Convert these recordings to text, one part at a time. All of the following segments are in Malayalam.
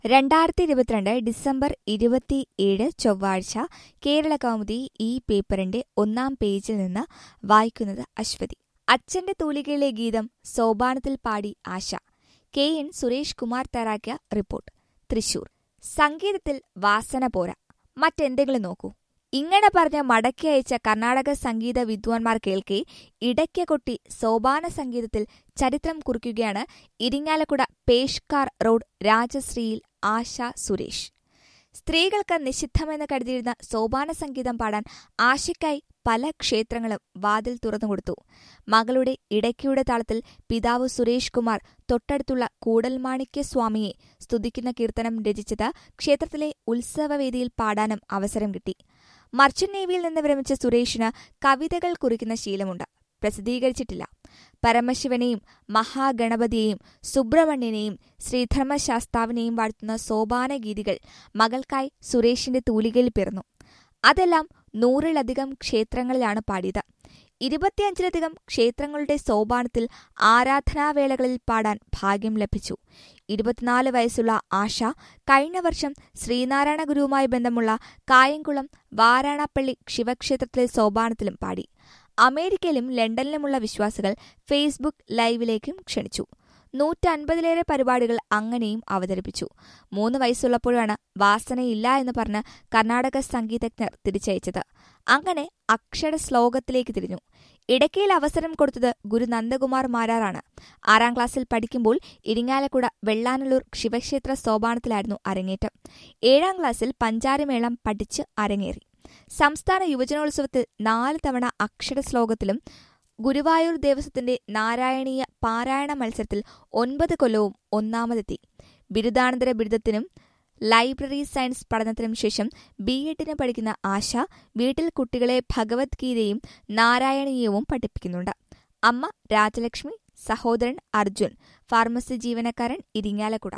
രണ്ടായിരത്തി ഇരുപത്തിരണ്ട് ഡിസംബർ ഇരുപത്തിയേഴ് ചൊവ്വാഴ്ച കേരള കൗമുദി ഈ പേപ്പറിന്റെ ഒന്നാം പേജിൽ നിന്ന് വായിക്കുന്നത് അശ്വതി അച്ഛന്റെ തൂലികയിലെ ഗീതം സോപാനത്തിൽ പാടി ആശ കെ എൻ സുരേഷ് കുമാർ തയ്യാറാക്കിയ റിപ്പോർട്ട് തൃശൂർ സംഗീതത്തിൽ വാസന പോരാ മറ്റെന്തെങ്കിലും നോക്കൂ ഇങ്ങനെ പറഞ്ഞ മടക്കി അയച്ച കർണാടക സംഗീത വിദ്വാൻമാർ കേൾക്കെ ഇടയ്ക്ക കൊട്ടി സോപാന സംഗീതത്തിൽ ചരിത്രം കുറിക്കുകയാണ് ഇരിങ്ങാലക്കുട പേഷ്കാർ റോഡ് രാജശ്രീയിൽ ആശ സുരേഷ് സ്ത്രീകൾക്ക് നിഷിദ്ധമെന്ന് കരുതിയിരുന്ന സോപാന സംഗീതം പാടാൻ ആശയ്ക്കായി പല ക്ഷേത്രങ്ങളും വാതിൽ തുറന്നുകൊടുത്തു മകളുടെ ഇടയ്ക്കയുടെ താളത്തിൽ പിതാവ് സുരേഷ് കുമാർ തൊട്ടടുത്തുള്ള കൂടൽമാണിക്യ സ്വാമിയെ സ്തുതിക്കുന്ന കീർത്തനം രചിച്ചത് ക്ഷേത്രത്തിലെ ഉത്സവവേദിയിൽ പാടാനും അവസരം കിട്ടി മർച്ചന്റ് നേവിയിൽ നിന്ന് വിരമിച്ച സുരേഷിന് കവിതകൾ കുറിക്കുന്ന ശീലമുണ്ട് പ്രസിദ്ധീകരിച്ചിട്ടില്ല പരമശിവനെയും മഹാഗണപതിയെയും സുബ്രഹ്മണ്യനെയും ശ്രീധർമ്മശാസ്താവിനെയും വാഴ്ത്തുന്ന സോപാന ഗീതികൾ മകൾക്കായി സുരേഷിന്റെ തൂലികയിൽ പിറന്നു അതെല്ലാം നൂറിലധികം ക്ഷേത്രങ്ങളിലാണ് പാടിയത് ഇരുപത്തിയഞ്ചിലധികം ക്ഷേത്രങ്ങളുടെ സോപാനത്തിൽ ആരാധനാവേളകളിൽ പാടാൻ ഭാഗ്യം ലഭിച്ചു ഇരുപത്തിനാല് വയസ്സുള്ള ആശ കഴിഞ്ഞ വർഷം ശ്രീനാരായണ ഗുരുവുമായി ബന്ധമുള്ള കായംകുളം വാരാണപ്പള്ളി ശിവക്ഷേത്രത്തിലെ സോപാനത്തിലും പാടി അമേരിക്കയിലും ലണ്ടനിലുമുള്ള വിശ്വാസികൾ ഫേസ്ബുക്ക് ലൈവിലേക്കും ക്ഷണിച്ചു നൂറ്റൻപതിലേറെ പരിപാടികൾ അങ്ങനെയും അവതരിപ്പിച്ചു മൂന്ന് വയസ്സുള്ളപ്പോഴാണ് വാസനയില്ല എന്ന് പറഞ്ഞ് കർണാടക സംഗീതജ്ഞർ തിരിച്ചയച്ചത് അങ്ങനെ അക്ഷര ശ്ലോകത്തിലേക്ക് തിരിഞ്ഞു ഇടയ്ക്കയിൽ അവസരം കൊടുത്തത് ഗുരു നന്ദകുമാർ മാരാറാണ് ആറാം ക്ലാസ്സിൽ പഠിക്കുമ്പോൾ ഇരിങ്ങാലക്കുട വെള്ളാനല്ലൂർ ശിവക്ഷേത്ര സോപാനത്തിലായിരുന്നു അരങ്ങേറ്റം ഏഴാം ക്ലാസ്സിൽ പഞ്ചാരിമേളം പഠിച്ച് അരങ്ങേറി സംസ്ഥാന യുവജനോത്സവത്തിൽ നാല് തവണ അക്ഷര ശ്ലോകത്തിലും ഗുരുവായൂർ ദേവസ്വത്തിന്റെ നാരായണീയ പാരായണ മത്സരത്തിൽ ഒൻപത് കൊല്ലവും ഒന്നാമതെത്തി ബിരുദാനന്തര ബിരുദത്തിനും ലൈബ്രറി സയൻസ് പഠനത്തിനും ശേഷം ബി എഡിന് പഠിക്കുന്ന ആശ വീട്ടിൽ കുട്ടികളെ ഭഗവത്ഗീതയും നാരായണീയവും പഠിപ്പിക്കുന്നുണ്ട് അമ്മ രാജലക്ഷ്മി സഹോദരൻ അർജുൻ ഫാർമസി ജീവനക്കാരൻ ഇരിങ്ങാലക്കുട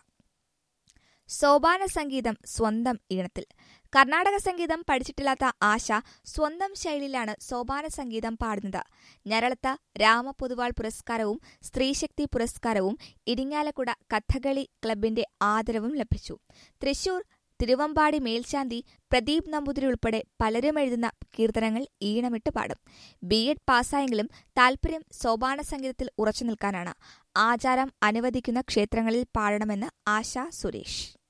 സോപാന സംഗീതം സ്വന്തം ഈണത്തിൽ കർണാടക സംഗീതം പഠിച്ചിട്ടില്ലാത്ത ആശ സ്വന്തം ശൈലിയിലാണ് സോപാന സംഗീതം പാടുന്നത് ഞരളത്ത രാമപൊതുവാൾ പുരസ്കാരവും സ്ത്രീശക്തി പുരസ്കാരവും ഇരിങ്ങാലക്കുട കഥകളി ക്ലബിന്റെ ആദരവും ലഭിച്ചു തൃശൂർ തിരുവമ്പാടി മേൽശാന്തി പ്രദീപ് നമ്പൂതിരി ഉൾപ്പെടെ പലരും എഴുതുന്ന കീർത്തനങ്ങൾ ഈണമിട്ട് പാടും ബി എഡ് പാസ്സായെങ്കിലും താൽപര്യം സോപാന സംഗീതത്തിൽ ഉറച്ചു നിൽക്കാനാണ് ആചാരം അനുവദിക്കുന്ന ക്ഷേത്രങ്ങളിൽ പാടണമെന്ന് ആശ സുരേഷ്